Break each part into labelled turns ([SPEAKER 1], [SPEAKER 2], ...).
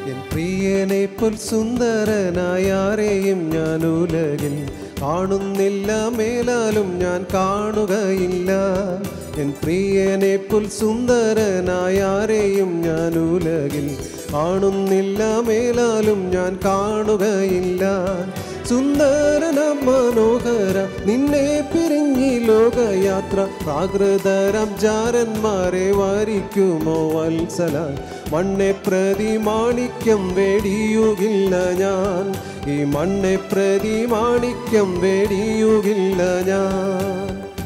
[SPEAKER 1] N പ്രിയനെ പുൽ സുന്ദരനായ ആരെയും ഞാൻ ഉലകിൽ കാണുന്നില്ല മേലാലും ഞാൻ കാണുകയില്ല എൻ പ്രിയനെ പുൽ സുന്ദരനായ ആരെയും ഞാൻ ഉലകിൽ കാണുന്നില്ല മേലാലും ഞാൻ കാണുകയില്ല സുന്ദരന മനോഹര നിന്നെ പിരിഞ്ഞി ലോകയാത്ര പ്രാകൃതരം ജാരന്മാരെ വാരിക്കുമോ വത്സല മണ്ണെ പ്രതി മാണിക്യം വേടിയുകില്ല ഞാൻ ഈ മണ്ണെ പ്രതി മാണിക്യം വേടിയുകില്ല ഞാൻ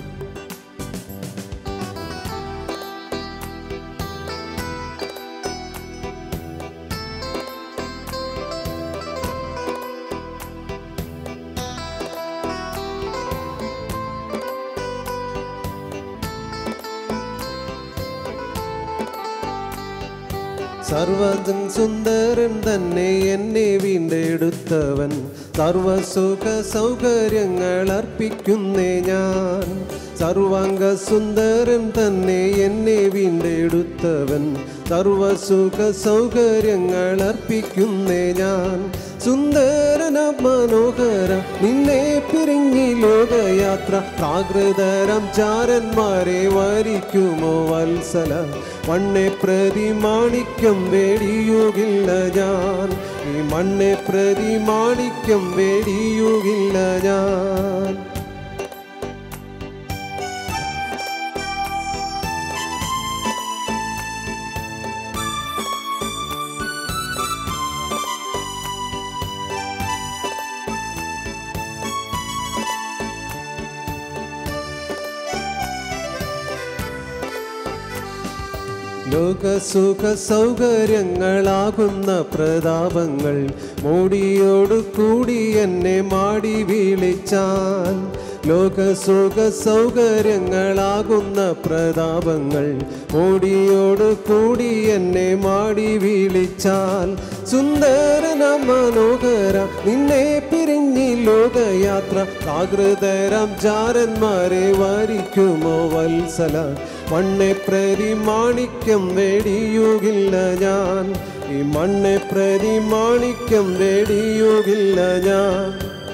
[SPEAKER 1] സർവതും സുന്ദരൻ തന്നെ എന്നെ വീണ്ടെടുത്തവൻ സർവസുഖ സൗകര്യങ്ങൾ അർപ്പിക്കുന്നേ ഞാൻ സർവാംഗ സുന്ദരൻ തന്നെ എന്നെ വീണ്ടെടുത്തവൻ സർവസുഖ സൗകര്യങ്ങൾ അർപ്പിക്കുന്നേ ഞാൻ സുന്ദരന മനോഹര നിന്നെ പിരിഞ്ഞി ലോകയാത്ര പ്രാകൃതരം ചാരന്മാരെ വരിക്കുമോ വത്സല മണ്ണെ പ്രതി മാണിക്യം വേടിയുകില്ല ഞാൻ ഈ മണ്ണെ പ്രതി മാണിക്യം വേടിയുകില്ല ഞാൻ ലോകസുഖ സൗകര്യങ്ങളാകുന്ന പ്രതാപങ്ങൾ മോടിയോടു കൂടി എന്നെ മാടി വിളിച്ചാൽ ലോകസുഖ സൗകര്യങ്ങളാകുന്ന പ്രതാപങ്ങൾ മോടിയോടു കൂടി എന്നെ മാടി വിളിച്ചാൽ സുന്ദരന മനോഹര നിന്നെ പിരിഞ്ഞി ലോകയാത്ര പ്രാകൃതരം ജാരന്മാരെ വരിക്കുമോ വത്സല മണ്ണെ പ്രതി മാണിക്യം വേടിയുകില്ല ഞാൻ ഈ മണ്ണെ പ്രതി മാണിക്യം വേടിയുകില്ല ഞാൻ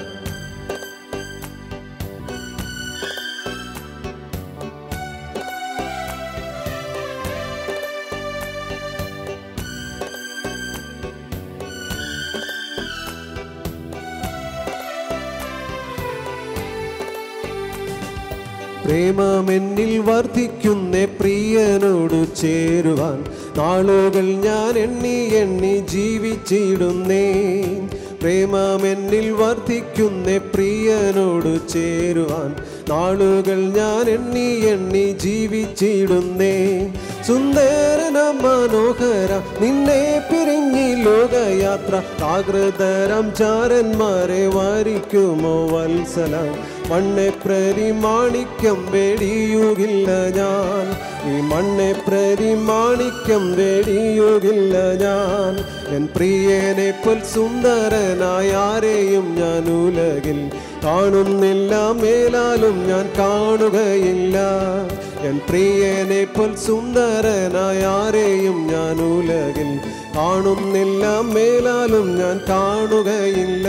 [SPEAKER 1] പ്രേമമെന്നിൽ വർദ്ധിക്കുന്ന പ്രിയനോടു ചേരുവാൻ നാളുകൾ ഞാൻ എണ്ണി എണ്ണി ജീവിച്ചിടുന്നേ പ്രേമമെന്നിൽ വർദ്ധിക്കുന്ന പ്രിയനോടു ചേരുവാൻ നാളുകൾ ഞാൻ എണ്ണി എണ്ണി ജീവിച്ചിടുന്നേ സുന്ദരന മനോഹര നിന്നെ പിരിഞ്ഞി ലോകയാത്ര ആകൃതരം ചാരന്മാരെ വാരിക്കുമോ വത്സല മണ്ണെ പ്രതി മാണിക്യം വേടിയുകില്ല ഞാൻ ഈ മണ്ണെ പ്രതി മാണിക്യം വേടിയുകില്ല ഞാൻ എൻ പ്രിയനെ പുൽ സുന്ദരനായ ആരെയും ഞാൻ ഉലകിൽ കാണുന്നില്ല മേലാലും ഞാൻ കാണുകയില്ല എൻ പ്രിയനെ പുൽ സുന്ദരനായ ആരെയും ഞാൻ ഉലകിൽ കാണുന്നില്ല മേലാലും ഞാൻ കാണുകയില്ല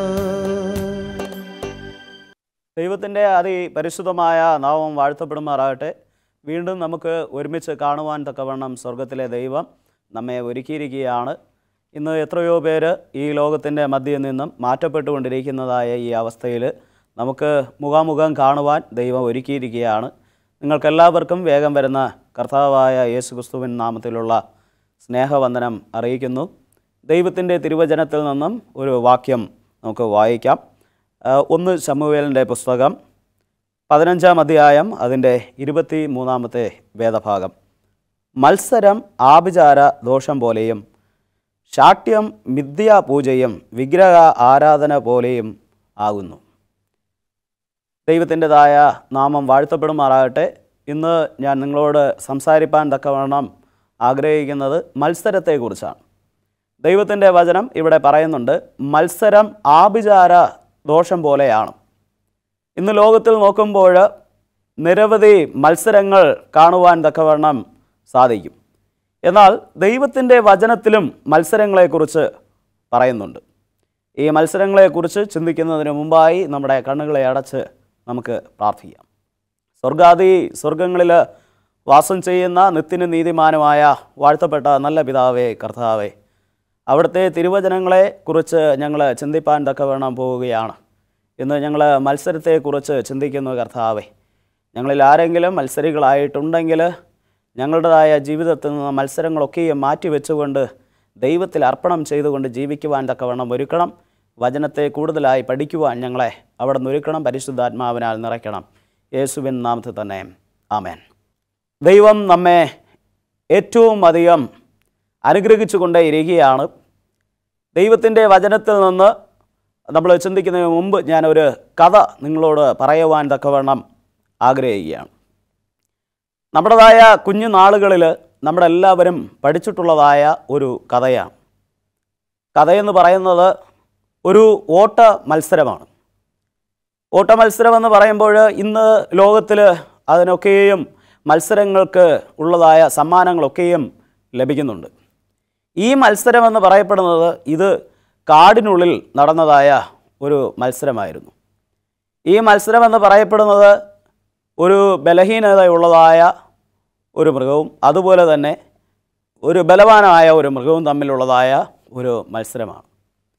[SPEAKER 2] ദൈവത്തിൻ്റെ അതിപരിശുദ്ധമായ നാമം വാഴ്ത്തപ്പെടുമാറാകട്ടെ വീണ്ടും നമുക്ക് ഒരുമിച്ച് കാണുവാൻ തക്കവണ്ണം സ്വർഗത്തിലെ ദൈവം നമ്മെ ഒരുക്കിയിരിക്കുകയാണ് ഇന്ന് എത്രയോ പേര് ഈ ലോകത്തിൻ്റെ മധ്യയിൽ നിന്നും മാറ്റപ്പെട്ടുകൊണ്ടിരിക്കുന്നതായ ഈ അവസ്ഥയിൽ നമുക്ക് മുഖാമുഖം കാണുവാൻ ദൈവം ഒരുക്കിയിരിക്കുകയാണ് നിങ്ങൾക്കെല്ലാവർക്കും വേഗം വരുന്ന കർത്താവായ യേശു ക്രിസ്തുവിൻ നാമത്തിലുള്ള സ്നേഹവന്ദനം അറിയിക്കുന്നു ദൈവത്തിൻ്റെ തിരുവചനത്തിൽ നിന്നും ഒരു വാക്യം നമുക്ക് വായിക്കാം ആ, ഒന്ന് ശമുവേലിൻ്റെ പുസ്തകം പതിനഞ്ചാം അധ്യായം അതിൻ്റെ ഇരുപത്തി മൂന്നാമത്തെ വേദഭാഗം മത്സരം ആഭിചാര ദോഷം പോലെയും ശാഠ്യം മിഥ്യാപൂജയും വിഗ്രഹ ആരാധന പോലെയും ആകുന്നു ദൈവത്തിൻ്റെതായ നാമം വാഴ്ത്തപ്പെടുമാറാകട്ടെ ഇന്ന് ഞാൻ നിങ്ങളോട് സംസാരിപ്പാൻ തക്കവണ്ണം ആഗ്രഹിക്കുന്നത് മത്സരത്തെക്കുറിച്ചാണ് ദൈവത്തിൻ്റെ വചനം ഇവിടെ പറയുന്നുണ്ട് മത്സരം ആഭിചാര ദോഷം പോലെയാണ് ഇന്ന് ലോകത്തിൽ നോക്കുമ്പോൾ നിരവധി മത്സരങ്ങൾ കാണുവാൻ തക്കവണ്ണം സാധിക്കും എന്നാൽ ദൈവത്തിൻ്റെ വചനത്തിലും മത്സരങ്ങളെക്കുറിച്ച് പറയുന്നുണ്ട് ഈ മത്സരങ്ങളെക്കുറിച്ച് ചിന്തിക്കുന്നതിന് മുമ്പായി നമ്മുടെ കണ്ണുകളെ അടച്ച് നമുക്ക് പ്രാർത്ഥിക്കാം സ്വർഗാദി സ്വർഗങ്ങളിൽ വാസം ചെയ്യുന്ന നിത്യന് നീതിമാനുമായ വാഴ്ത്തപ്പെട്ട നല്ല പിതാവേ കർത്താവേ അവിടുത്തെ തിരുവചനങ്ങളെ കുറിച്ച് ഞങ്ങൾ ചിന്തിപ്പാൻ തക്കവണ്ണം പോവുകയാണ് ഇന്ന് ഞങ്ങൾ മത്സരത്തെക്കുറിച്ച് ചിന്തിക്കുന്നു കർത്താവേ ഞങ്ങളിൽ ആരെങ്കിലും മത്സരികളായിട്ടുണ്ടെങ്കിൽ ഞങ്ങളുടേതായ ജീവിതത്തിൽ നിന്ന് മത്സരങ്ങളൊക്കെയും മാറ്റിവെച്ചുകൊണ്ട് ദൈവത്തിൽ അർപ്പണം ചെയ്തുകൊണ്ട് ജീവിക്കുവാൻ തക്കവണ്ണം ഒരുക്കണം വചനത്തെ കൂടുതലായി പഠിക്കുവാൻ ഞങ്ങളെ അവിടെ നിന്ന് ഒരുക്കണം പരിശുദ്ധാത്മാവിനാൽ നിറയ്ക്കണം യേശുവിൻ നാമത്തിൽ തന്നെ ആമേൻ ദൈവം നമ്മെ ഏറ്റവും അധികം അനുഗ്രഹിച്ചുകൊണ്ടേ ഇരിക്കുകയാണ് ദൈവത്തിൻ്റെ വചനത്തിൽ നിന്ന് നമ്മൾ ചിന്തിക്കുന്നതിന് മുമ്പ് ഞാനൊരു കഥ നിങ്ങളോട് പറയുവാൻ തക്കവണ്ണം ആഗ്രഹിക്കുകയാണ് നമ്മുടേതായ കുഞ്ഞു നാളുകളിൽ നമ്മളെല്ലാവരും പഠിച്ചിട്ടുള്ളതായ ഒരു കഥയാണ് കഥയെന്ന് പറയുന്നത് ഒരു ഓട്ട മത്സരമാണ് ഓട്ട മത്സരം എന്ന് പറയുമ്പോൾ ഇന്ന് ലോകത്തിൽ അതിനൊക്കെയും മത്സരങ്ങൾക്ക് ഉള്ളതായ സമ്മാനങ്ങളൊക്കെയും ലഭിക്കുന്നുണ്ട് ഈ മത്സരം എന്ന് പറയപ്പെടുന്നത് ഇത് കാടിനുള്ളിൽ നടന്നതായ ഒരു മത്സരമായിരുന്നു ഈ മത്സരം എന്ന് പറയപ്പെടുന്നത് ഒരു ബലഹീനതയുള്ളതായ ഒരു മൃഗവും അതുപോലെ തന്നെ ഒരു ബലവാനായ ഒരു മൃഗവും തമ്മിലുള്ളതായ ഒരു മത്സരമാണ്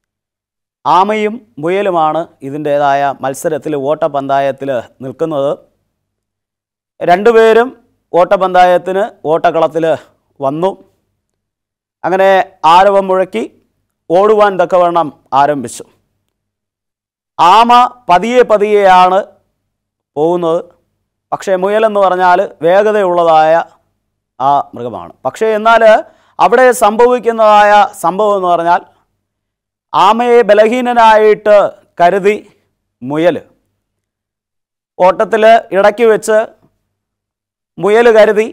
[SPEAKER 2] ആമയും മുയലുമാണ് ഇതിൻ്റേതായ മത്സരത്തിൽ ഓട്ടപന്തയത്തിൽ നിൽക്കുന്നത് രണ്ടുപേരും ഓട്ടപന്തയത്തിന് ഓട്ടക്കളത്തിൽ വന്നു അങ്ങനെ ആരവം മുഴക്കി ഓടുവാൻ തക്കവണ്ണം ആരംഭിച്ചു ആമ പതിയെ പതിയെയാണ് പോകുന്നത് പക്ഷേ മുയലെന്ന് പറഞ്ഞാൽ വേഗതയുള്ളതായ ആ മൃഗമാണ് പക്ഷേ എന്നാൽ അവിടെ സംഭവിക്കുന്നതായ സംഭവം എന്ന് പറഞ്ഞാൽ ആമയെ ബലഹീനനായിട്ട് കരുതി മുയൽ ഓട്ടത്തിൽ ഇടയ്ക്ക് വെച്ച് മുയൽ കരുതി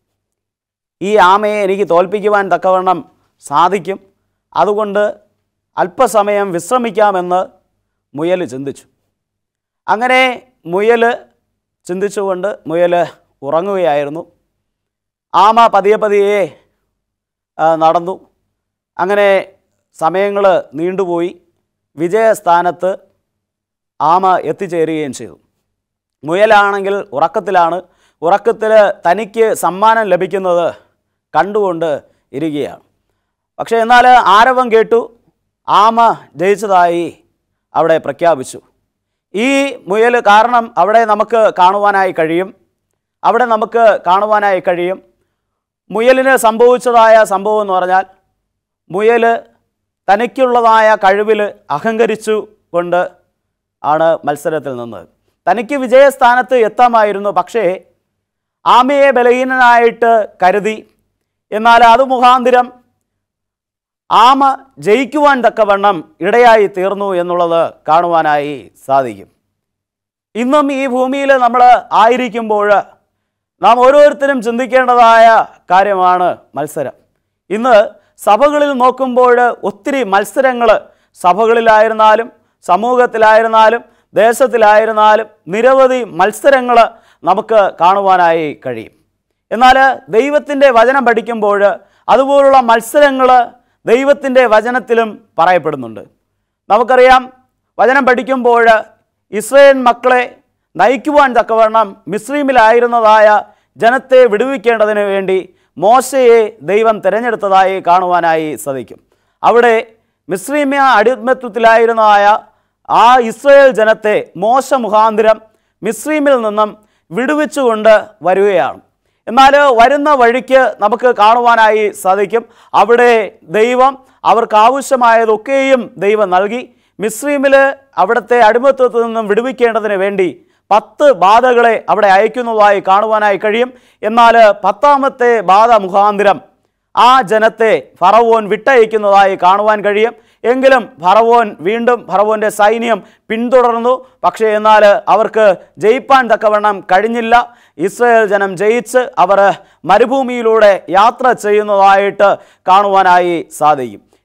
[SPEAKER 2] ഈ ആമയെ എനിക്ക് തോൽപ്പിക്കുവാൻ തക്കവണ്ണം സാധിക്കും അതുകൊണ്ട് അല്പസമയം വിശ്രമിക്കാമെന്ന് മുയൽ ചിന്തിച്ചു അങ്ങനെ മുയൽ ചിന്തിച്ചുകൊണ്ട് മുയൽ ഉറങ്ങുകയായിരുന്നു ആമ പതിയെ പതിയെ ആ, നടന്നു അങ്ങനെ സമയങ്ങൾ നീണ്ടുപോയി വിജയസ്ഥാനത്ത് ആമ എത്തിച്ചേരുകയും ചെയ്തു മുയലാണെങ്കിൽ ഉറക്കത്തിലാണ് ഉറക്കത്തിൽ തനിക്ക് സമ്മാനം ലഭിക്കുന്നത് കണ്ടുകൊണ്ട് ഇരിക്കുകയാണ് പക്ഷേ എന്നാൽ ആരവം കേട്ടു ആമ ജയിച്ചതായി അവിടെ പ്രഖ്യാപിച്ചു ഈ മുയൽ കാരണം അവിടെ നമുക്ക് കാണുവാനായി കഴിയും അവിടെ നമുക്ക് കാണുവാനായി കഴിയും മുയലിന് സംഭവിച്ചതായ സംഭവം എന്ന് പറഞ്ഞാൽ മുയൽ തനിക്കുള്ളതായ കഴിവിൽ അഹങ്കരിച്ചു കൊണ്ട് ആണ് മത്സരത്തിൽ നിന്നത് തനിക്ക് വിജയസ്ഥാനത്ത് എത്താമായിരുന്നു പക്ഷേ ആമയെ ബലഹീനനായിട്ട് കരുതി എന്നാൽ അത് മുഖാന്തിരം ആമ ജയിക്കുവാൻ തക്കവണ്ണം ഇടയായി തീർന്നു എന്നുള്ളത് കാണുവാനായി സാധിക്കും ഇന്നും ഈ ഭൂമിയിൽ നമ്മൾ ആയിരിക്കുമ്പോൾ നാം ഓരോരുത്തരും ചിന്തിക്കേണ്ടതായ കാര്യമാണ് മത്സരം ഇന്ന് സഭകളിൽ നോക്കുമ്പോൾ ഒത്തിരി മത്സരങ്ങൾ സഭകളിലായിരുന്നാലും സമൂഹത്തിലായിരുന്നാലും ദേശത്തിലായിരുന്നാലും നിരവധി മത്സരങ്ങൾ നമുക്ക് കാണുവാനായി കഴിയും എന്നാൽ ദൈവത്തിൻ്റെ വചനം പഠിക്കുമ്പോൾ അതുപോലുള്ള മത്സരങ്ങൾ ദൈവത്തിൻ്റെ വചനത്തിലും പറയപ്പെടുന്നുണ്ട് നമുക്കറിയാം വചനം പഠിക്കുമ്പോൾ ഇസ്രയേൽ മക്കളെ നയിക്കുവാൻ തക്കവണ്ണം മിശ്രീമിലായിരുന്നതായ ജനത്തെ വിടുവിക്കേണ്ടതിന് വേണ്ടി മോശയെ ദൈവം തിരഞ്ഞെടുത്തതായി കാണുവാനായി സാധിക്കും അവിടെ മിശ്രീമ്യ അടിമത്വത്തിലായിരുന്നതായ ആ ഇസ്രയേൽ ജനത്തെ മോശ മുഖാന്തിരം മിശ്രീമിൽ നിന്നും വിടുവിച്ചുകൊണ്ട് വരികയാണ് എന്നാൽ വരുന്ന വഴിക്ക് നമുക്ക് കാണുവാനായി സാധിക്കും അവിടെ ദൈവം അവർക്ക് ആവശ്യമായതൊക്കെയും ദൈവം നൽകി മിശ്രീമിൽ അവിടുത്തെ അടിമത്വത്തിൽ നിന്നും വിടുവിക്കേണ്ടതിന് വേണ്ടി പത്ത് ബാധകളെ അവിടെ അയക്കുന്നതായി കാണുവാനായി കഴിയും എന്നാൽ പത്താമത്തെ ബാധ മുഖാന്തിരം ആ ജനത്തെ ഫറവോൻ വിട്ടയക്കുന്നതായി കാണുവാൻ കഴിയും എങ്കിലും ഫറവോൻ വീണ്ടും ഫറവോൻ്റെ സൈന്യം പിന്തുടർന്നു പക്ഷേ എന്നാൽ അവർക്ക് ജയിപ്പാൻ തക്കവണ്ണം കഴിഞ്ഞില്ല ഇസ്രായേൽ ജനം ജയിച്ച് അവർ മരുഭൂമിയിലൂടെ യാത്ര ചെയ്യുന്നതായിട്ട് കാണുവാനായി സാധിക്കും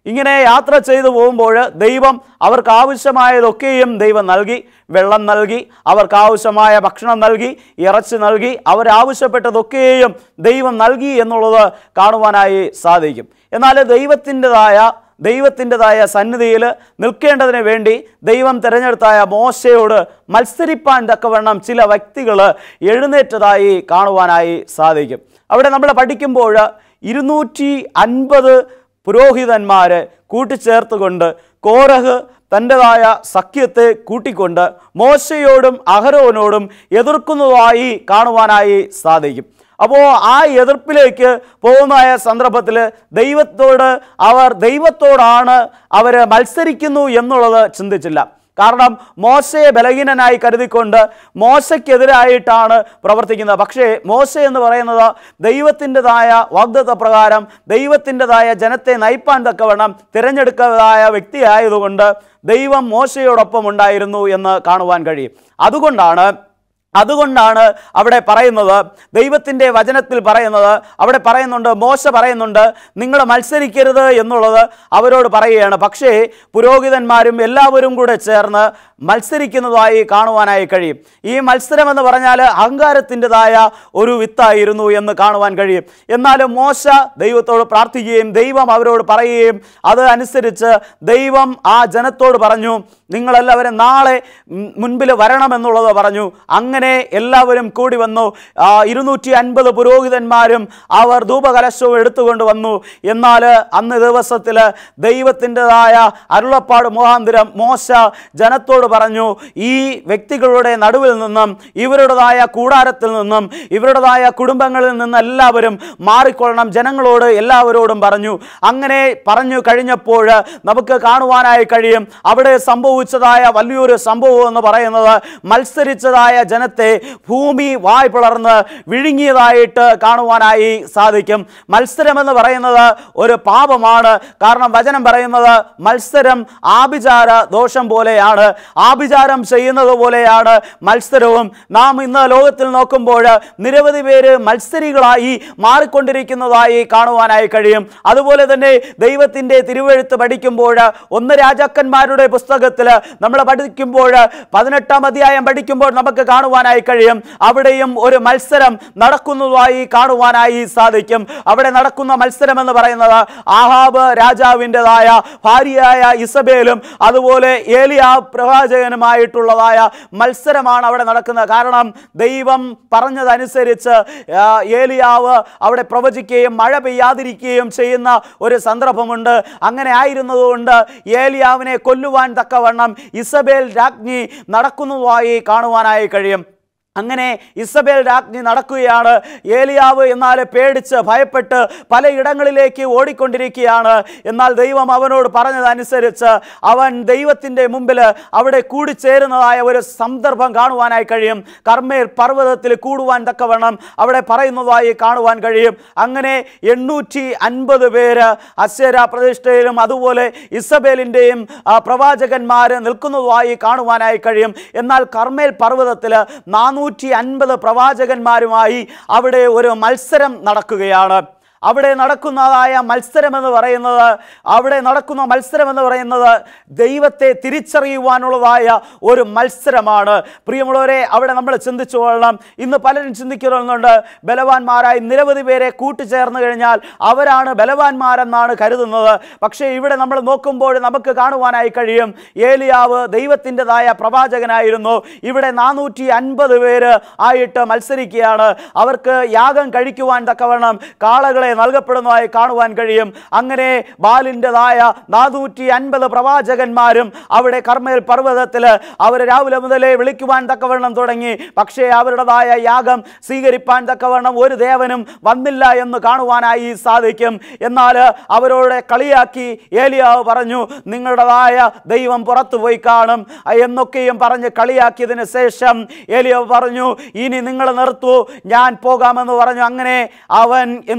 [SPEAKER 2] ഇങ്ങനെ യാത്ര ചെയ്തു പോകുമ്പോൾ ദൈവം അവർക്ക് ആവശ്യമായതൊക്കെയും ദൈവം നൽകി വെള്ളം നൽകി അവർക്ക് ആവശ്യമായ ഭക്ഷണം നൽകി ഇറച്ചി നൽകി അവരാവശ്യപ്പെട്ടതൊക്കെയും ദൈവം നൽകി എന്നുള്ളത് കാണുവാനായി സാധിക്കും എന്നാൽ ദൈവത്തിൻ്റെതായ ദൈവത്തിൻ്റെതായ സന്നിധിയിൽ നിൽക്കേണ്ടതിന് വേണ്ടി ദൈവം തിരഞ്ഞെടുത്തായ മോശയോട് മത്സരിപ്പാൻ തക്കവണ്ണം ചില വ്യക്തികൾ എഴുന്നേറ്റതായി കാണുവാനായി സാധിക്കും അവിടെ നമ്മൾ പഠിക്കുമ്പോൾ ഇരുന്നൂറ്റി അൻപത് പുരോഹിതന്മാരെ കൂട്ടിച്ചേർത്തുകൊണ്ട് കോരഹ് തൻ്റെതായ സഖ്യത്തെ കൂട്ടിക്കൊണ്ട് മോശയോടും അഹരോനോടും എതിർക്കുന്നതായി കാണുവാനായി സാധിക്കും അപ്പോൾ ആ എതിർപ്പിലേക്ക് പോകുന്ന സന്ദർഭത്തിൽ ദൈവത്തോട് അവർ ദൈവത്തോടാണ് അവർ മത്സരിക്കുന്നു എന്നുള്ളത് ചിന്തിച്ചില്ല കാരണം മോശയെ ബലഹീനനായി കരുതിക്കൊണ്ട് മോശയ്ക്കെതിരായിട്ടാണ് പ്രവർത്തിക്കുന്നത് പക്ഷേ മോശ എന്ന് പറയുന്നത് ദൈവത്തിൻ്റെതായ വാഗ്ദത്ത പ്രകാരം ദൈവത്തിൻ്റെതായ ജനത്തെ നയിപ്പാൻ തക്കവണ്ണം തിരഞ്ഞെടുക്കതായ വ്യക്തിയായതുകൊണ്ട് ദൈവം മോശയോടൊപ്പം ഉണ്ടായിരുന്നു എന്ന് കാണുവാൻ കഴിയും അതുകൊണ്ടാണ് അതുകൊണ്ടാണ് അവിടെ പറയുന്നത് ദൈവത്തിൻ്റെ വചനത്തിൽ പറയുന്നത് അവിടെ പറയുന്നുണ്ട് മോശ പറയുന്നുണ്ട് നിങ്ങൾ മത്സരിക്കരുത് എന്നുള്ളത് അവരോട് പറയുകയാണ് പക്ഷേ പുരോഹിതന്മാരും എല്ലാവരും കൂടെ ചേർന്ന് മത്സരിക്കുന്നതായി കാണുവാനായി കഴിയും ഈ മത്സരം എന്ന് പറഞ്ഞാൽ അഹങ്കാരത്തിൻ്റെതായ ഒരു വിത്തായിരുന്നു എന്ന് കാണുവാൻ കഴിയും എന്നാലും മോശ ദൈവത്തോട് പ്രാർത്ഥിക്കുകയും ദൈവം അവരോട് പറയുകയും അത് അനുസരിച്ച് ദൈവം ആ ജനത്തോട് പറഞ്ഞു നിങ്ങളെല്ലാവരും നാളെ മുൻപിൽ വരണമെന്നുള്ളത് പറഞ്ഞു അങ്ങനെ എല്ലാവരും കൂടി വന്നു ആ, ഇരുന്നൂറ്റി അൻപത് പുരോഹിതന്മാരും അവർ ധൂപകലശവും എടുത്തുകൊണ്ട് വന്നു എന്നാൽ അന്ന് ദിവസത്തിൽ ദൈവത്തിൻ്റെതായ അരുളപ്പാട് മുഖാന്തരം മോശ ജനത്തോട് പറഞ്ഞു ഈ വ്യക്തികളുടെ നടുവിൽ നിന്നും ഇവരുടേതായ കൂടാരത്തിൽ നിന്നും ഇവരുടേതായ കുടുംബങ്ങളിൽ നിന്ന് എല്ലാവരും മാറിക്കൊള്ളണം ജനങ്ങളോട് എല്ലാവരോടും പറഞ്ഞു അങ്ങനെ പറഞ്ഞു കഴിഞ്ഞപ്പോൾ നമുക്ക് കാണുവാനായി കഴിയും അവിടെ സംഭവിച്ചതായ വലിയൊരു സംഭവം എന്ന് പറയുന്നത് മത്സരിച്ചതായ ജനത്തെ ഭൂമി വായ് പിളർന്ന് വിഴുങ്ങിയതായിട്ട് കാണുവാനായി സാധിക്കും മത്സരം എന്ന് പറയുന്നത് ഒരു പാപമാണ് കാരണം വചനം പറയുന്നത് മത്സരം ആഭിചാര ദോഷം പോലെയാണ് ആഭിചാരം ചെയ്യുന്നത് പോലെയാണ് മത്സരവും നാം ഇന്ന് ലോകത്തിൽ നോക്കുമ്പോൾ നിരവധി പേര് മത്സരികളായി മാറിക്കൊണ്ടിരിക്കുന്നതായി കാണുവാനായി കഴിയും അതുപോലെ തന്നെ ദൈവത്തിൻ്റെ തിരുവെഴുത്ത് പഠിക്കുമ്പോൾ ഒന്ന് രാജാക്കന്മാരുടെ പുസ്തകത്തിൽ നമ്മൾ പഠിക്കുമ്പോൾ പതിനെട്ടാം അധ്യായം പഠിക്കുമ്പോൾ നമുക്ക് കാണുവാനായി കഴിയും അവിടെയും ഒരു മത്സരം നടക്കുന്നതായി കാണുവാനായി സാധിക്കും അവിടെ നടക്കുന്ന മത്സരം എന്ന് പറയുന്നത് ആഹാബ് രാജാവിൻ്റെതായ ഭാര്യയായ ഇസബേലും അതുപോലെ ഏലിയ പ്രവാചകനുമായിട്ടുള്ളതായ മത്സരമാണ് അവിടെ നടക്കുന്നത് കാരണം ദൈവം പറഞ്ഞതനുസരിച്ച് ആ, ഏലിയാവ് അവിടെ പ്രവചിക്കുകയും മഴ പെയ്യാതിരിക്കുകയും ചെയ്യുന്ന ഒരു സന്ദർഭമുണ്ട് അങ്ങനെ ആയിരുന്നതുകൊണ്ട് ഏലിയാവിനെ കൊല്ലുവാൻ തക്കവണ്ണം ഇസബേൽ രാജ്ഞി നടക്കുന്നതായി കാണുവാനായി കഴിയും അങ്ങനെ ഇസബേൽ രാജ്ഞി നടക്കുകയാണ് ഏലിയാവ് എന്നാൽ പേടിച്ച് ഭയപ്പെട്ട് പലയിടങ്ങളിലേക്ക് ഓടിക്കൊണ്ടിരിക്കുകയാണ് എന്നാൽ ദൈവം അവനോട് പറഞ്ഞതനുസരിച്ച് അവൻ ദൈവത്തിൻ്റെ മുമ്പിൽ അവിടെ കൂടിച്ചേരുന്നതായ ഒരു സന്ദർഭം കാണുവാനായി കഴിയും കർമ്മേൽ പർവ്വതത്തിൽ കൂടുവാൻ തക്കവണ്ണം അവിടെ പറയുന്നതായി കാണുവാൻ കഴിയും അങ്ങനെ എണ്ണൂറ്റി അൻപത് പേര് അശ്വര പ്രതിഷ്ഠയിലും അതുപോലെ ഇസബേലിൻ്റെയും പ്രവാചകന്മാർ നിൽക്കുന്നതായി കാണുവാനായി കഴിയും എന്നാൽ കർമ്മേൽ പർവ്വതത്തിൽ നാനൂറ്റി അൻപത് പ്രവാചകന്മാരുമായി അവിടെ ഒരു മത്സരം നടക്കുകയാണ് അവിടെ നടക്കുന്നതായ മത്സരം എന്ന് പറയുന്നത് അവിടെ നടക്കുന്ന മത്സരം എന്ന് പറയുന്നത് ദൈവത്തെ തിരിച്ചറിയുവാനുള്ളതായ ഒരു മത്സരമാണ് പ്രിയമുള്ളവരെ അവിടെ നമ്മൾ ചിന്തിച്ചു കൊള്ളണം ഇന്ന് പലരും ചിന്തിക്കുന്നുണ്ട് ബലവാന്മാരായി നിരവധി പേരെ കൂട്ടിച്ചേർന്ന് കഴിഞ്ഞാൽ അവരാണ് ബലവാന്മാരെന്നാണ് കരുതുന്നത് പക്ഷേ ഇവിടെ നമ്മൾ നോക്കുമ്പോൾ നമുക്ക് കാണുവാനായി കഴിയും ഏലിയാവ് ദൈവത്തിൻ്റെതായ പ്രവാചകനായിരുന്നു ഇവിടെ നാനൂറ്റി അൻപത് പേര് ആയിട്ട് മത്സരിക്കുകയാണ് അവർക്ക് യാഗം കഴിക്കുവാൻ തക്കവണ്ണം കാളകളെ നൽകപ്പെടുന്നതായി കാണുവാൻ കഴിയും അങ്ങനെ ബാലിൻ്റെതായ നാനൂറ്റി അൻപത് പ്രവാചകന്മാരും അവിടെ കർമ്മേൽ പർവ്വതത്തിൽ അവർ രാവിലെ മുതലേ വിളിക്കുവാൻ തക്കവണ്ണം തുടങ്ങി പക്ഷേ അവരുടേതായ യാഗം സ്വീകരിപ്പാൻ തക്കവണ്ണം ഒരു ദേവനും വന്നില്ല എന്ന് കാണുവാനായി സാധിക്കും എന്നാൽ അവരോട് കളിയാക്കി ഏലിയാവ് പറഞ്ഞു നിങ്ങളുടേതായ ദൈവം പുറത്തു പോയി കാണും എന്നൊക്കെയും പറഞ്ഞ് കളിയാക്കിയതിന് ശേഷം ഏലിയാവ് പറഞ്ഞു ഇനി നിങ്ങൾ നിർത്തു ഞാൻ പോകാമെന്ന് പറഞ്ഞു അങ്ങനെ അവൻ എന്ത് ചെയ്യാണ്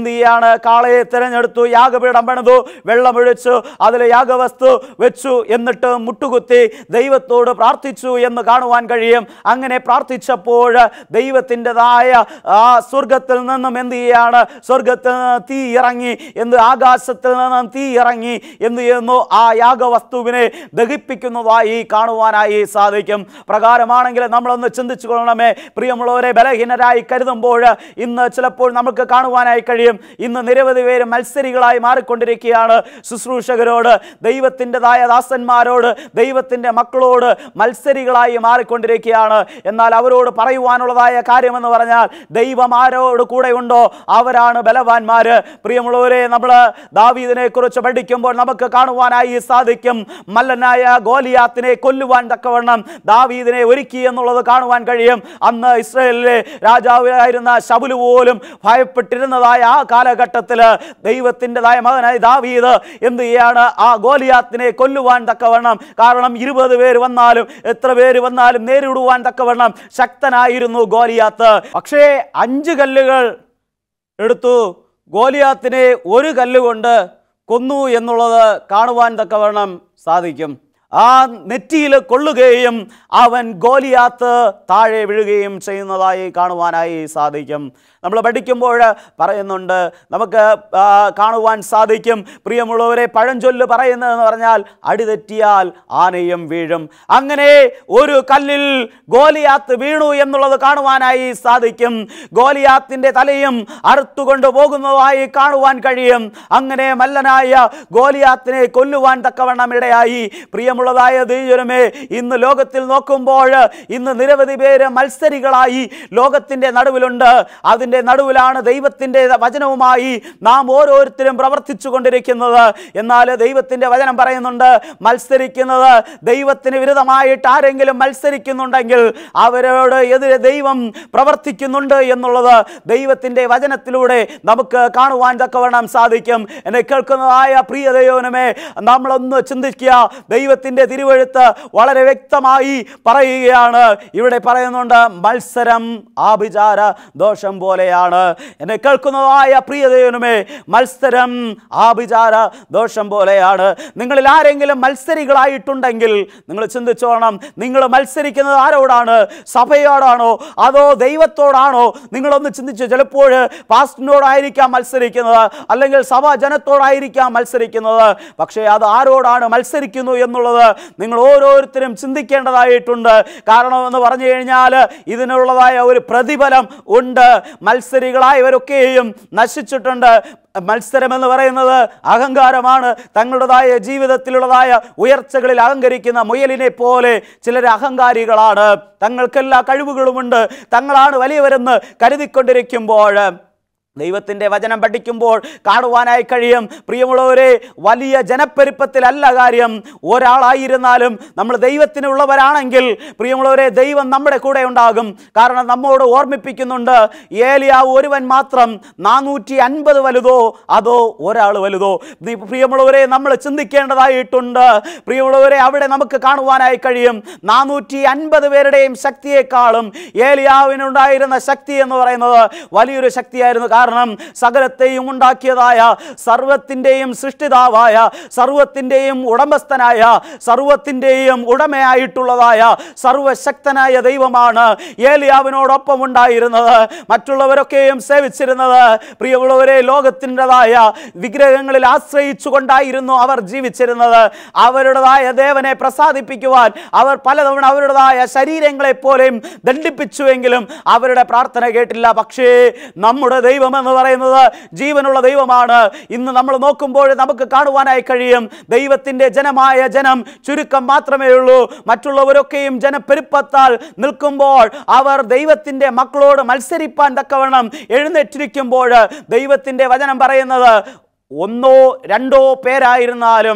[SPEAKER 2] എന്തിയാണ് കാളയെ തിരഞ്ഞെടുത്തു യാഗപീഠം പണിതു വെള്ളമൊഴിച്ചു അതിൽ യാഗവസ്തു വെച്ചു എന്നിട്ട് മുട്ടുകുത്തി ദൈവത്തോട് പ്രാർത്ഥിച്ചു എന്ന് കാണുവാൻ കഴിയും അങ്ങനെ പ്രാർത്ഥിച്ചപ്പോൾ ദൈവത്തിൻ്റെതായ ആ സ്വർഗത്തിൽ നിന്നും എന്ത് ചെയ്യാണ് സ്വർഗത്തിൽ നിന്ന് തീ ഇറങ്ങി എന്ത് ആകാശത്തിൽ നിന്നും തീ ഇറങ്ങി എന്ത് ചെയ്യുന്നു ആ യാഗവസ്തുവിനെ ദഹിപ്പിക്കുന്നതായി കാണുവാനായി സാധിക്കും പ്രകാരമാണെങ്കിൽ നമ്മളൊന്ന് ചിന്തിച്ചു കൊള്ളണമേ പ്രിയമുള്ളവരെ ബലഹീനരായി കരുതുമ്പോൾ ഇന്ന് ചിലപ്പോൾ നമുക്ക് കാണുവാനായി കഴിയും ഇന്ന് നിരവധി പേര് മത്സരികളായി മാറിക്കൊണ്ടിരിക്കുകയാണ് ശുശ്രൂഷകരോട് ദൈവത്തിൻ്റെതായ ദാസന്മാരോട് ദൈവത്തിൻ്റെ മക്കളോട് മത്സരികളായി മാറിക്കൊണ്ടിരിക്കുകയാണ് എന്നാൽ അവരോട് പറയുവാനുള്ളതായ കാര്യമെന്ന് പറഞ്ഞാൽ ദൈവം ആരോട് കൂടെ ഉണ്ടോ അവരാണ് ബലവാന്മാര് പ്രിയമുള്ളവരെ നമ്മൾ ദാവീദിനെ കുറിച്ച് പഠിക്കുമ്പോൾ നമുക്ക് കാണുവാനായി സാധിക്കും മല്ലനായ ഗോലിയാത്തിനെ കൊല്ലുവാൻ തക്കവണ്ണം ദാവീദിനെ ഒരുക്കി എന്നുള്ളത് കാണുവാൻ കഴിയും അന്ന് ഇസ്രയേലിലെ രാജാവായിരുന്ന ശബുല് പോലും ഭയപ്പെട്ടിരുന്നതായ ആ കാലഘട്ടത്തിൽ ദൈവത്തിൻ്റെതായ മകനായ ദാവീദ് എന്ത് ചെയ്യാണ് ആ ഗോലിയാത്തിനെ കൊല്ലുവാൻ തക്കവണ്ണം കാരണം ഇരുപത് പേര് വന്നാലും എത്ര പേര് വന്നാലും നേരിടുവാൻ തക്കവണ്ണം ശക്തനായിരുന്നു ഗോലിയാത്ത് പക്ഷേ അഞ്ച് കല്ലുകൾ എടുത്തു ഗോലിയാത്തിനെ ഒരു കല്ലുകൊണ്ട് കൊന്നു എന്നുള്ളത് കാണുവാൻ തക്കവണ്ണം സാധിക്കും ആ നെറ്റിയിൽ കൊള്ളുകയും അവൻ ഗോലിയാത്ത് താഴെ വീഴുകയും ചെയ്യുന്നതായി കാണുവാനായി സാധിക്കും നമ്മൾ പഠിക്കുമ്പോൾ പറയുന്നുണ്ട് നമുക്ക് ആ, കാണുവാൻ സാധിക്കും പ്രിയമുള്ളവരെ പഴഞ്ചൊല്ല് പറയുന്നതെന്ന് പറഞ്ഞാൽ അടിതെറ്റിയാൽ ആനയും വീഴും അങ്ങനെ ഒരു കല്ലിൽ ഗോലിയാത്ത് വീണു എന്നുള്ളത് കാണുവാനായി സാധിക്കും ഗോലിയാത്തിൻ്റെ തലയും അറുത്തുകൊണ്ട് പോകുന്നതായി കാണുവാൻ കഴിയും അങ്ങനെ മല്ലനായ ഗോലിയാത്തിനെ കൊല്ലുവാൻ തക്കവണ്ണം ഇടയായി പ്രിയമുള്ളതായ ദൈവമേ ഇന്ന് ലോകത്തിൽ നോക്കുമ്പോൾ ഇന്ന് നിരവധി പേര് മത്സരികളായി ലോകത്തിൻ്റെ നടുവിലുണ്ട് അതിൻ്റെ നടുവിലാണ് ദൈവത്തിൻ്റെ വചനവുമായി നാം ഓരോരുത്തരും പ്രവർത്തിച്ചു കൊണ്ടിരിക്കുന്നത് എന്നാൽ ദൈവത്തിൻ്റെ വചനം പറയുന്നുണ്ട് മത്സരിക്കുന്നത് ദൈവത്തിന് വിരുദ്ധമായിട്ട് ആരെങ്കിലും മത്സരിക്കുന്നുണ്ടെങ്കിൽ അവരോട് എതിരെ ദൈവം പ്രവർത്തിക്കുന്നുണ്ട് എന്നുള്ളത് ദൈവത്തിൻ്റെ വചനത്തിലൂടെ നമുക്ക് കാണുവാൻ തക്കവണ്ണം സാധിക്കും എന്നെ കേൾക്കുന്നതായ പ്രിയ ദൈവനമേ നമ്മളൊന്ന് ചിന്തിക്കുക ദൈവത്തിൻ്റെ തിരുവഴുത്ത് വളരെ വ്യക്തമായി പറയുകയാണ് ഇവിടെ പറയുന്നുണ്ട് മത്സരം ആഭിചാര ദോഷം പോലെയാണ് എന്നെ കേൾക്കുന്നതായ പ്രിയ ദൈവനുമേ മത്സരം ആഭിചാര ദോഷം പോലെയാണ് നിങ്ങളിൽ ആരെങ്കിലും മത്സരികളായിട്ടുണ്ടെങ്കിൽ നിങ്ങൾ ചിന്തിച്ചോണം നിങ്ങൾ മത്സരിക്കുന്നത് ആരോടാണ് സഭയോടാണോ അതോ ദൈവത്തോടാണോ നിങ്ങളൊന്ന് ചിന്തിച്ചു ചിലപ്പോൾ പാസ്റ്റിനോടായിരിക്കാം മത്സരിക്കുന്നത് അല്ലെങ്കിൽ സഭാ ജനത്തോടായിരിക്കാം മത്സരിക്കുന്നത് പക്ഷേ അത് ആരോടാണ് മത്സരിക്കുന്നു എന്നുള്ളത് നിങ്ങൾ ഓരോരുത്തരും ചിന്തിക്കേണ്ടതായിട്ടുണ്ട് കാരണം എന്ന് പറഞ്ഞു കഴിഞ്ഞാൽ ഇതിനുള്ളതായ ഒരു പ്രതിഫലം ഉണ്ട് മത്സരികളായവരൊക്കെയും നശിച്ചിട്ടുണ്ട് മത്സരം എന്ന് പറയുന്നത് അഹങ്കാരമാണ് തങ്ങളുടേതായ ജീവിതത്തിലുള്ളതായ ഉയർച്ചകളിൽ അഹങ്കരിക്കുന്ന മുയലിനെ പോലെ ചിലർ അഹങ്കാരികളാണ് തങ്ങൾക്കെല്ലാ കഴിവുകളുമുണ്ട് തങ്ങളാണ് വലിയവരെന്ന് കരുതിക്കൊണ്ടിരിക്കുമ്പോൾ ദൈവത്തിൻ്റെ വചനം പഠിക്കുമ്പോൾ കാണുവാനായി കഴിയും പ്രിയമുള്ളവരെ വലിയ ജനപ്പെരുപ്പത്തിലല്ല കാര്യം ഒരാളായിരുന്നാലും നമ്മൾ ദൈവത്തിനുള്ളവരാണെങ്കിൽ പ്രിയമുള്ളവരെ ദൈവം നമ്മുടെ കൂടെ ഉണ്ടാകും കാരണം നമ്മോട് ഓർമ്മിപ്പിക്കുന്നുണ്ട് ഏലിയാവ് ഒരുവൻ മാത്രം നാനൂറ്റി അൻപത് വലുതോ അതോ ഒരാൾ വലുതോ നീ പ്രിയമുള്ളവരെ നമ്മൾ ചിന്തിക്കേണ്ടതായിട്ടുണ്ട് പ്രിയമുള്ളവരെ അവിടെ നമുക്ക് കാണുവാനായി കഴിയും നാനൂറ്റി അൻപത് പേരുടെയും ശക്തിയെക്കാളും ഏലിയാവിനുണ്ടായിരുന്ന ശക്തി എന്ന് പറയുന്നത് വലിയൊരു ശക്തിയായിരുന്നു കാരണം സകലത്തെയും ഉണ്ടാക്കിയതായ സർവത്തിൻ്റെയും സൃഷ്ടിതാവായ സർവത്തിൻ്റെയും ഉടമസ്ഥനായ സർവത്തിൻ്റെയും ഉടമയായിട്ടുള്ളതായ സർവശക്തനായ ദൈവമാണ് ഏലിയാവിനോടൊപ്പം ഉണ്ടായിരുന്നത് മറ്റുള്ളവരൊക്കെയും സേവിച്ചിരുന്നത് പ്രിയമുള്ളവരെ ലോകത്തിൻ്റെതായ വിഗ്രഹങ്ങളിൽ ആശ്രയിച്ചു കൊണ്ടായിരുന്നു അവർ ജീവിച്ചിരുന്നത് അവരുടേതായ ദേവനെ പ്രസാദിപ്പിക്കുവാൻ അവർ പലതവണ അവരുടേതായ ശരീരങ്ങളെ പോലെയും ദണ്ഡിപ്പിച്ചുവെങ്കിലും അവരുടെ പ്രാർത്ഥന കേട്ടില്ല പക്ഷേ നമ്മുടെ ദൈവം എന്ന് പറയുന്നത് ജീവനുള്ള ദൈവമാണ് ഇന്ന് നമ്മൾ നോക്കുമ്പോൾ നമുക്ക് കാണുവാനായി കഴിയും ദൈവത്തിൻ്റെ ജനമായ ജനം ചുരുക്കം മാത്രമേ ഉള്ളൂ മറ്റുള്ളവരൊക്കെയും ജനപ്പെരുപ്പത്താൽ നിൽക്കുമ്പോൾ അവർ ദൈവത്തിൻ്റെ മക്കളോട് മത്സരിപ്പാൻ തക്കവണ്ണം എഴുന്നേറ്റിരിക്കുമ്പോൾ ദൈവത്തിൻ്റെ വചനം പറയുന്നത് ഒന്നോ രണ്ടോ പേരായിരുന്നാലും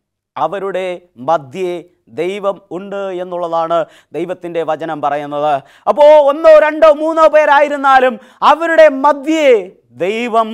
[SPEAKER 2] അവരുടെ മധ്യേ ദൈവം ഉണ്ട് എന്നുള്ളതാണ് ദൈവത്തിൻ്റെ വചനം പറയുന്നത് അപ്പോൾ ഒന്നോ രണ്ടോ മൂന്നോ പേരായിരുന്നാലും അവരുടെ മധ്യേ ദൈവം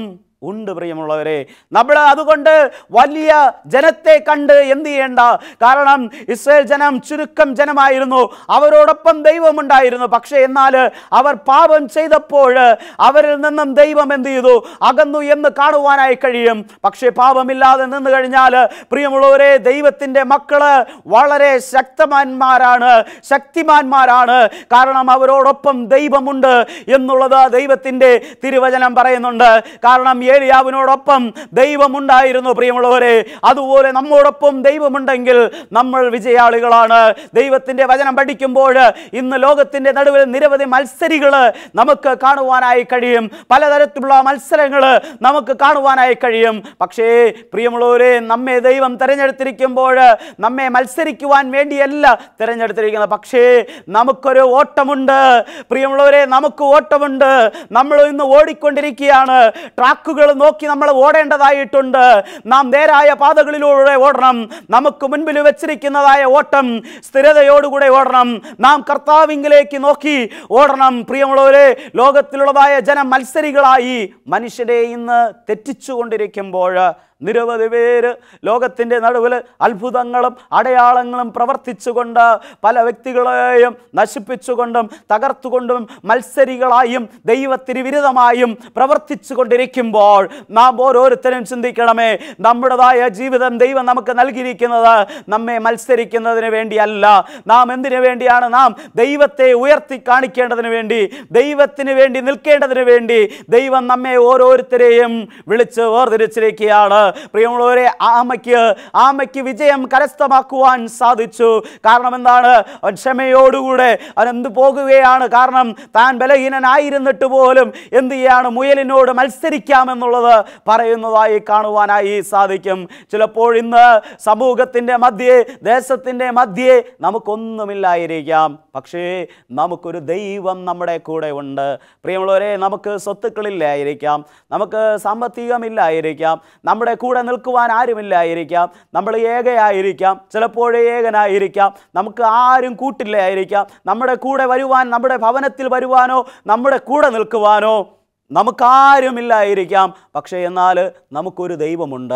[SPEAKER 2] ഉണ്ട് പ്രിയമുള്ളവരെ നമ്മൾ അതുകൊണ്ട് വലിയ ജനത്തെ കണ്ട് എന്ത് ചെയ്യേണ്ട കാരണം ഇസ്രായേൽ ജനം ചുരുക്കം ജനമായിരുന്നു അവരോടൊപ്പം ദൈവമുണ്ടായിരുന്നു പക്ഷേ എന്നാൽ അവർ പാപം ചെയ്തപ്പോൾ അവരിൽ നിന്നും ദൈവം എന്ത് ചെയ്തു അകന്നു എന്ന് കാണുവാനായി കഴിയും പക്ഷേ പാപമില്ലാതെ നിന്ന് കഴിഞ്ഞാൽ പ്രിയമുള്ളവരെ ദൈവത്തിൻ്റെ മക്കള് വളരെ ശക്തമാന്മാരാണ് ശക്തിമാന്മാരാണ് കാരണം അവരോടൊപ്പം ദൈവമുണ്ട് എന്നുള്ളത് ദൈവത്തിൻ്റെ തിരുവചനം പറയുന്നുണ്ട് കാരണം ഏലിയാവിനോടൊപ്പം ദൈവമുണ്ടായിരുന്നു പ്രിയമുള്ളവരെ അതുപോലെ നമ്മോടൊപ്പം ദൈവമുണ്ടെങ്കിൽ നമ്മൾ വിജയാളികളാണ് ദൈവത്തിൻ്റെ വചനം പഠിക്കുമ്പോൾ ഇന്ന് ലോകത്തിൻ്റെ നടുവിൽ നിരവധി മത്സരികൾ നമുക്ക് കാണുവാനായി കഴിയും പലതരത്തിലുള്ള മത്സരങ്ങൾ നമുക്ക് കാണുവാനായി കഴിയും പക്ഷേ പ്രിയമുള്ളവരെ നമ്മെ ദൈവം തിരഞ്ഞെടുത്തിരിക്കുമ്പോൾ നമ്മെ മത്സരിക്കുവാൻ വേണ്ടിയല്ല തിരഞ്ഞെടുത്തിരിക്കുന്നത് പക്ഷേ നമുക്കൊരു ഓട്ടമുണ്ട് പ്രിയമുള്ളവരെ നമുക്ക് ഓട്ടമുണ്ട് നമ്മൾ ഇന്ന് ഓടിക്കൊണ്ടിരിക്കുകയാണ് ട്രാക്കുകൾ നോക്കി നമ്മൾ ഓടേണ്ടതായിട്ടുണ്ട് നാം നേരായ പാതകളിലൂടെ ഓടണം നമുക്ക് മുൻപിൽ വെച്ചിരിക്കുന്നതായ ഓട്ടം സ്ഥിരതയോടുകൂടെ ഓടണം നാം കർത്താവിങ്കിലേക്ക് നോക്കി ഓടണം പ്രിയമുള്ളവരെ ലോകത്തിലുള്ളതായ ജനം മത്സരികളായി മനുഷ്യരെ ഇന്ന് തെറ്റിച്ചുകൊണ്ടിരിക്കുമ്പോൾ നിരവധി പേര് ലോകത്തിൻ്റെ നടുവിൽ അത്ഭുതങ്ങളും അടയാളങ്ങളും പ്രവർത്തിച്ചുകൊണ്ട് പല വ്യക്തികളെയും നശിപ്പിച്ചുകൊണ്ടും തകർത്തുകൊണ്ടും മത്സരികളായും ദൈവത്തിന് വിരുദ്ധമായും പ്രവർത്തിച്ചു കൊണ്ടിരിക്കുമ്പോൾ നാം ഓരോരുത്തരും ചിന്തിക്കണമേ നമ്മുടേതായ ജീവിതം ദൈവം നമുക്ക് നൽകിയിരിക്കുന്നത് നമ്മെ മത്സരിക്കുന്നതിന് വേണ്ടിയല്ല നാം എന്തിനു വേണ്ടിയാണ് നാം ദൈവത്തെ ഉയർത്തി കാണിക്കേണ്ടതിന് വേണ്ടി ദൈവത്തിന് വേണ്ടി നിൽക്കേണ്ടതിന് വേണ്ടി ദൈവം നമ്മെ ഓരോരുത്തരെയും വിളിച്ച് വേർതിരിച്ചിരിക്കുകയാണ് പ്രിയമുള്ളവരെ ആമയ്ക്ക് ആമയ്ക്ക് വിജയം കരസ്ഥമാക്കുവാൻ സാധിച്ചു കാരണം എന്താണ് അവൻ ക്ഷമയോടുകൂടെ അവൻ എന്ത് പോകുകയാണ് കാരണം താൻ ബലഹീനനായിരുന്നിട്ട് പോലും എന്ത് ചെയ്യാണ് മുയലിനോട് മത്സരിക്കാമെന്നുള്ളത് പറയുന്നതായി കാണുവാനായി സാധിക്കും ചിലപ്പോൾ ഇന്ന് സമൂഹത്തിൻ്റെ മധ്യേ ദേശത്തിൻ്റെ മധ്യേ നമുക്കൊന്നുമില്ലായിരിക്കാം പക്ഷേ നമുക്കൊരു ദൈവം നമ്മുടെ കൂടെ ഉണ്ട് പ്രിയമുള്ളവരെ നമുക്ക് സ്വത്തുക്കളില്ലായിരിക്കാം നമുക്ക് സാമ്പത്തികമില്ലായിരിക്കാം നമ്മുടെ കൂടെ നിൽക്കുവാൻ ആരുമില്ലായിരിക്കാം നമ്മൾ ഏകയായിരിക്കാം ചിലപ്പോഴേ ഏകനായിരിക്കാം നമുക്ക് ആരും കൂട്ടില്ലായിരിക്കാം നമ്മുടെ കൂടെ വരുവാൻ നമ്മുടെ ഭവനത്തിൽ വരുവാനോ നമ്മുടെ കൂടെ നിൽക്കുവാനോ നമുക്കാരുമില്ലായിരിക്കാം പക്ഷേ എന്നാൽ നമുക്കൊരു ദൈവമുണ്ട്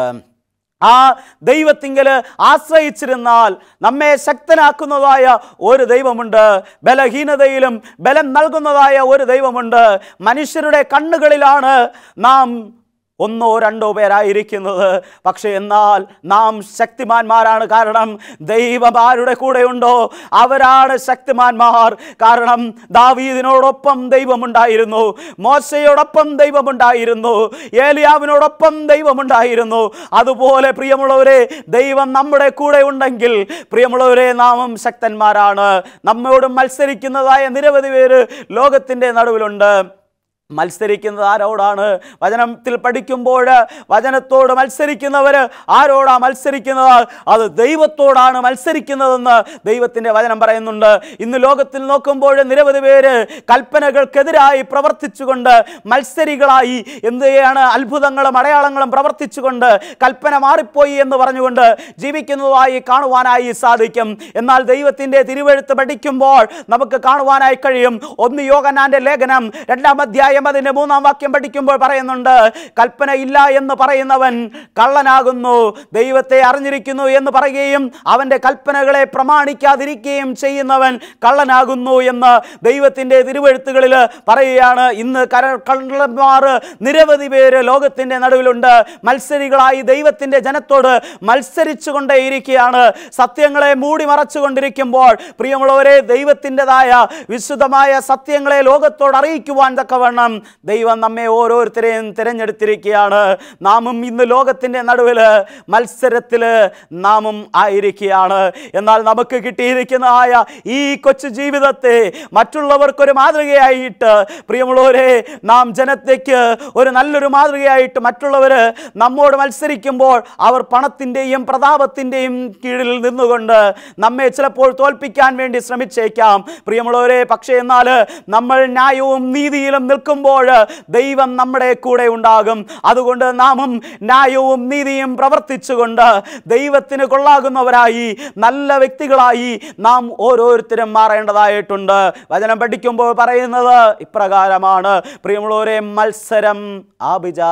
[SPEAKER 2] ആ ദൈവത്തിങ്കൽ ആശ്രയിച്ചിരുന്നാൽ നമ്മെ ശക്തനാക്കുന്നതായ ഒരു ദൈവമുണ്ട് ബലഹീനതയിലും ബലം നൽകുന്നതായ ഒരു ദൈവമുണ്ട് മനുഷ്യരുടെ കണ്ണുകളിലാണ് നാം ഒന്നോ രണ്ടോ പേരായിരിക്കുന്നത് പക്ഷേ എന്നാൽ നാം ശക്തിമാന്മാരാണ് കാരണം ദൈവം ആരുടെ കൂടെയുണ്ടോ അവരാണ് ശക്തിമാന്മാർ കാരണം ദാവീദിനോടൊപ്പം ദൈവമുണ്ടായിരുന്നു മോശയോടൊപ്പം ദൈവമുണ്ടായിരുന്നു ഏലിയാവിനോടൊപ്പം ദൈവമുണ്ടായിരുന്നു അതുപോലെ പ്രിയമുള്ളവരെ ദൈവം നമ്മുടെ കൂടെ ഉണ്ടെങ്കിൽ പ്രിയമുള്ളവരെ നാമും ശക്തന്മാരാണ് നമ്മോട് മത്സരിക്കുന്നതായ നിരവധി പേര് ലോകത്തിൻ്റെ നടുവിലുണ്ട് മത്സരിക്കുന്നത് ആരോടാണ് വചനത്തിൽ പഠിക്കുമ്പോൾ വചനത്തോട് മത്സരിക്കുന്നവർ ആരോടാ മത്സരിക്കുന്നത് അത് ദൈവത്തോടാണ് മത്സരിക്കുന്നതെന്ന് ദൈവത്തിൻ്റെ വചനം പറയുന്നുണ്ട് ഇന്ന് ലോകത്തിൽ നോക്കുമ്പോൾ നിരവധി പേര് കൽപ്പനകൾക്കെതിരായി പ്രവർത്തിച്ചുകൊണ്ട് മത്സരികളായി എന്ത് ചെയ്യാണ് അത്ഭുതങ്ങളും അടയാളങ്ങളും പ്രവർത്തിച്ചുകൊണ്ട് കൽപ്പന മാറിപ്പോയി എന്ന് പറഞ്ഞുകൊണ്ട് ജീവിക്കുന്നതായി കാണുവാനായി സാധിക്കും എന്നാൽ ദൈവത്തിൻ്റെ തിരുവഴുത്ത് പഠിക്കുമ്പോൾ നമുക്ക് കാണുവാനായി കഴിയും ഒന്ന് യോഗനാന്റെ ലേഖനം രണ്ടാം അധ്യായം അതിൻ്റെ മൂന്നാം വാക്യം പഠിക്കുമ്പോൾ പറയുന്നുണ്ട് കൽപ്പന ഇല്ല എന്ന് പറയുന്നവൻ കള്ളനാകുന്നു ദൈവത്തെ അറിഞ്ഞിരിക്കുന്നു എന്ന് പറയുകയും അവൻ്റെ കൽപ്പനകളെ പ്രമാണിക്കാതിരിക്കുകയും ചെയ്യുന്നവൻ കള്ളനാകുന്നു എന്ന് ദൈവത്തിൻ്റെ തിരുവഴുത്തുകളിൽ പറയുകയാണ് ഇന്ന് കര കള്ളന്മാർ നിരവധി പേര് ലോകത്തിൻ്റെ നടുവിലുണ്ട് മത്സരികളായി ദൈവത്തിൻ്റെ ജനത്തോട് മത്സരിച്ചു കൊണ്ടേയിരിക്കുകയാണ് സത്യങ്ങളെ മൂടി മറച്ചുകൊണ്ടിരിക്കുമ്പോൾ പ്രിയമുള്ളവരെ ദൈവത്തിൻ്റെതായ വിശുദ്ധമായ സത്യങ്ങളെ ലോകത്തോട് അറിയിക്കുവാൻ തക്കവണ്ണം ദൈവം നമ്മെ ഓരോരുത്തരെയും തിരഞ്ഞെടുത്തിരിക്കുകയാണ് നാമും ഇന്ന് ലോകത്തിൻ്റെ നടുവിൽ മത്സരത്തിൽ നാമും ആയിരിക്കുകയാണ് എന്നാൽ നമുക്ക് കിട്ടിയിരിക്കുന്നതായ ഈ കൊച്ചു ജീവിതത്തെ മറ്റുള്ളവർക്കൊരു മാതൃകയായിട്ട് പ്രിയമുള്ളവരെ നാം ജനത്തേക്ക് ഒരു നല്ലൊരു മാതൃകയായിട്ട് മറ്റുള്ളവർ നമ്മോട് മത്സരിക്കുമ്പോൾ അവർ പണത്തിൻ്റെയും പ്രതാപത്തിൻ്റെയും കീഴിൽ നിന്നുകൊണ്ട് നമ്മെ ചിലപ്പോൾ തോൽപ്പിക്കാൻ വേണ്ടി ശ്രമിച്ചേക്കാം പ്രിയമുള്ളവരെ പക്ഷേ എന്നാൽ നമ്മൾ ന്യായവും നീതിയിലും നിൽക്കുമ്പോൾ ദൈവം നമ്മുടെ കൂടെ ഉണ്ടാകും അതുകൊണ്ട് നാമും ന്യായവും നീതിയും പ്രവർത്തിച്ചുകൊണ്ട് ദൈവത്തിന് കൊള്ളാകുന്നവരായി നല്ല വ്യക്തികളായി നാം ഓരോരുത്തരും മാറേണ്ടതായിട്ടുണ്ട് വചനം പഠിക്കുമ്പോൾ പറയുന്നത് ഇപ്രകാരമാണ് പ്രിയമുള്ളവരെ മത്സരം ആഭിചാര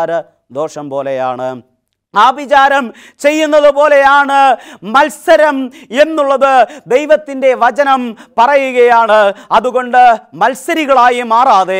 [SPEAKER 2] ദോഷം പോലെയാണ് ആഭിചാരം ചെയ്യുന്നത് പോലെയാണ് മത്സരം എന്നുള്ളത് ദൈവത്തിൻ്റെ വചനം പറയുകയാണ് അതുകൊണ്ട് മത്സരികളായി മാറാതെ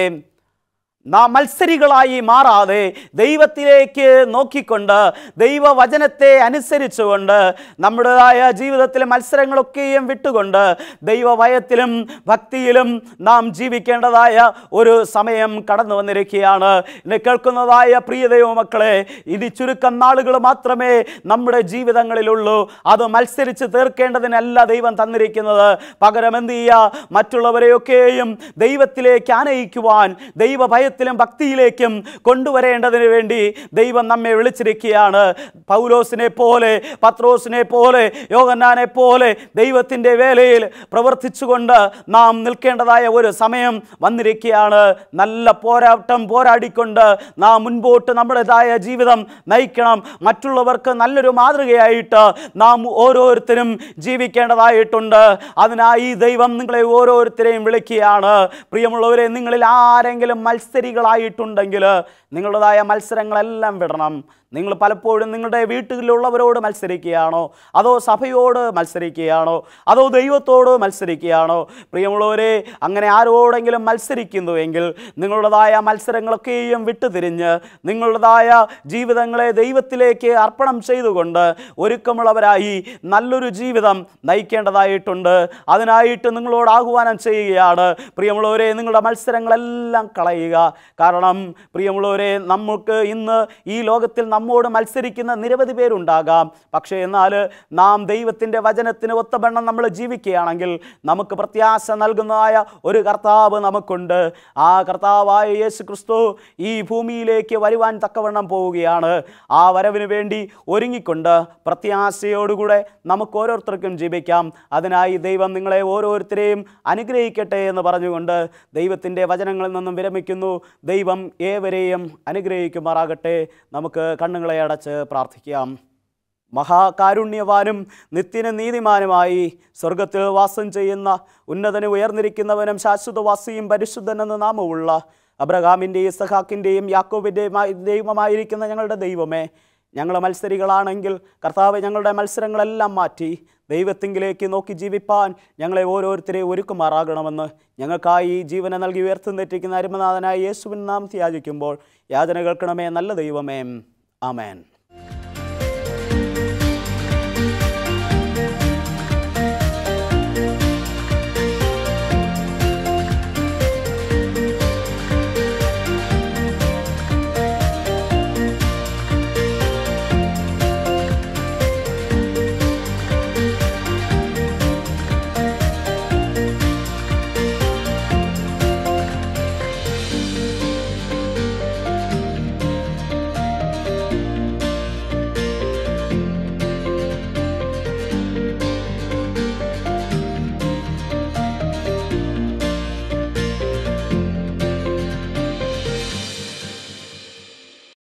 [SPEAKER 2] നാം മത്സരികളായി മാറാതെ ദൈവത്തിലേക്ക് നോക്കിക്കൊണ്ട് ദൈവവചനത്തെ അനുസരിച്ചുകൊണ്ട് നമ്മുടേതായ ജീവിതത്തിലെ മത്സരങ്ങളൊക്കെയും വിട്ടുകൊണ്ട് ദൈവഭയത്തിലും ഭക്തിയിലും നാം ജീവിക്കേണ്ടതായ ഒരു സമയം കടന്നു വന്നിരിക്കുകയാണ് എന്നെ കേൾക്കുന്നതായ പ്രിയ ദൈവമക്കളെ ഇനി ചുരുക്കം നാളുകൾ മാത്രമേ നമ്മുടെ ജീവിതങ്ങളിലുള്ളൂ അത് മത്സരിച്ച് തീർക്കേണ്ടതിനല്ല ദൈവം തന്നിരിക്കുന്നത് പകരം എന്ത് ചെയ്യുക മറ്റുള്ളവരെയൊക്കെയും ദൈവത്തിലേക്ക് ആനയിക്കുവാൻ ദൈവഭയത്തിലും ഭക്തിയിലേക്കും കൊണ്ടുവരേണ്ടതിന് വേണ്ടി ദൈവം നമ്മെ വിളിച്ചിരിക്കുകയാണ് പൗലോസിനെ പോലെ പത്രോസിനെ പോലെ യോഗന്നാനെ പോലെ ദൈവത്തിൻ്റെ വേലയിൽ പ്രവർത്തിച്ചുകൊണ്ട് നാം നിൽക്കേണ്ടതായ ഒരു സമയം വന്നിരിക്കുകയാണ് നല്ല പോരാട്ടം പോരാടിക്കൊണ്ട് നാം മുൻപോട്ട് നമ്മുടേതായ ജീവിതം നയിക്കണം മറ്റുള്ളവർക്ക് നല്ലൊരു മാതൃകയായിട്ട് നാം ഓരോരുത്തരും ജീവിക്കേണ്ടതായിട്ടുണ്ട് അതിനായി ദൈവം നിങ്ങളെ ഓരോരുത്തരെയും വിളിക്കുകയാണ് പ്രിയമുള്ളവരെ നിങ്ങളിൽ ആരെങ്കിലും മത്സരികളായിട്ടുണ്ടെങ്കിൽ നിങ്ങളുടേതായ മത്സരങ്ങളെല്ലാം വിടണം നിങ്ങൾ പലപ്പോഴും നിങ്ങളുടെ വീട്ടിലുള്ളവരോട് മത്സരിക്കുകയാണോ അതോ സഭയോട് മത്സരിക്കുകയാണോ അതോ ദൈവത്തോട് മത്സരിക്കുകയാണോ പ്രിയമുള്ളവരെ അങ്ങനെ ആരോടെങ്കിലും മത്സരിക്കുന്നുവെങ്കിൽ നിങ്ങളുടേതായ മത്സരങ്ങളൊക്കെയും വിട്ടുതിരിഞ്ഞ് നിങ്ങളുടേതായ ജീവിതങ്ങളെ ദൈവത്തിലേക്ക് അർപ്പണം ചെയ്തുകൊണ്ട് ഒരുക്കമുള്ളവരായി നല്ലൊരു ജീവിതം നയിക്കേണ്ടതായിട്ടുണ്ട് അതിനായിട്ട് നിങ്ങളോട് ആഹ്വാനം ചെയ്യുകയാണ് പ്രിയമുള്ളവരെ നിങ്ങളുടെ മത്സരങ്ങളെല്ലാം കളയുക കാരണം പ്രിയമുള്ളവരെ നമുക്ക് ഇന്ന് ഈ ലോകത്തിൽ നമ്മോട് മത്സരിക്കുന്ന നിരവധി പേരുണ്ടാകാം പക്ഷേ എന്നാൽ നാം ദൈവത്തിൻ്റെ വചനത്തിന് ഒത്തവണ്ണം നമ്മൾ ജീവിക്കുകയാണെങ്കിൽ നമുക്ക് പ്രത്യാശ നൽകുന്നതായ ഒരു കർത്താവ് നമുക്കുണ്ട് ആ കർത്താവായ യേശു ക്രിസ്തു ഈ ഭൂമിയിലേക്ക് വരുവാൻ തക്കവണ്ണം പോവുകയാണ് ആ വരവിന് വേണ്ടി ഒരുങ്ങിക്കൊണ്ട് പ്രത്യാശയോടുകൂടെ നമുക്ക് ഓരോരുത്തർക്കും ജീവിക്കാം അതിനായി ദൈവം നിങ്ങളെ ഓരോരുത്തരെയും അനുഗ്രഹിക്കട്ടെ എന്ന് പറഞ്ഞുകൊണ്ട് ദൈവത്തിൻ്റെ വചനങ്ങളിൽ നിന്നും വിരമിക്കുന്നു ദൈവം ഏവരെയും അനുഗ്രഹിക്കുമാറാകട്ടെ നമുക്ക് കണ്ണുകളെ അടച്ച് പ്രാർത്ഥിക്കാം മഹാകാരുണ്യവാനും നിത്യന നീതിമാനുമായി സ്വർഗത്തിൽ വാസം ചെയ്യുന്ന ഉന്നതന് ഉയർന്നിരിക്കുന്നവനും ശാശ്വതവാസിയും പരിശുദ്ധനെന്ന് നാമമുള്ള അബ്രഹാമിൻ്റെയും ഇസഹാക്കിൻ്റെയും യാക്കോബിൻ്റെയും ദൈവമായിരിക്കുന്ന ഞങ്ങളുടെ ദൈവമേ ഞങ്ങൾ മത്സരികളാണെങ്കിൽ കർത്താവ് ഞങ്ങളുടെ മത്സരങ്ങളെല്ലാം മാറ്റി ദൈവത്തിങ്കിലേക്ക് നോക്കി ജീവിപ്പാൻ ഞങ്ങളെ ഓരോരുത്തരെയും ഒരുക്കുമാറാകണമെന്ന് ഞങ്ങൾക്കായി ഈ ജീവനെ നൽകി ഉയർത്തുന്നെറ്റിക്കുന്ന അരുമനാഥനായ യേശുവിൻ നാം ത്യാജിക്കുമ്പോൾ യാചന കേൾക്കണമേ നല്ല ദൈവമേ ആമേൻ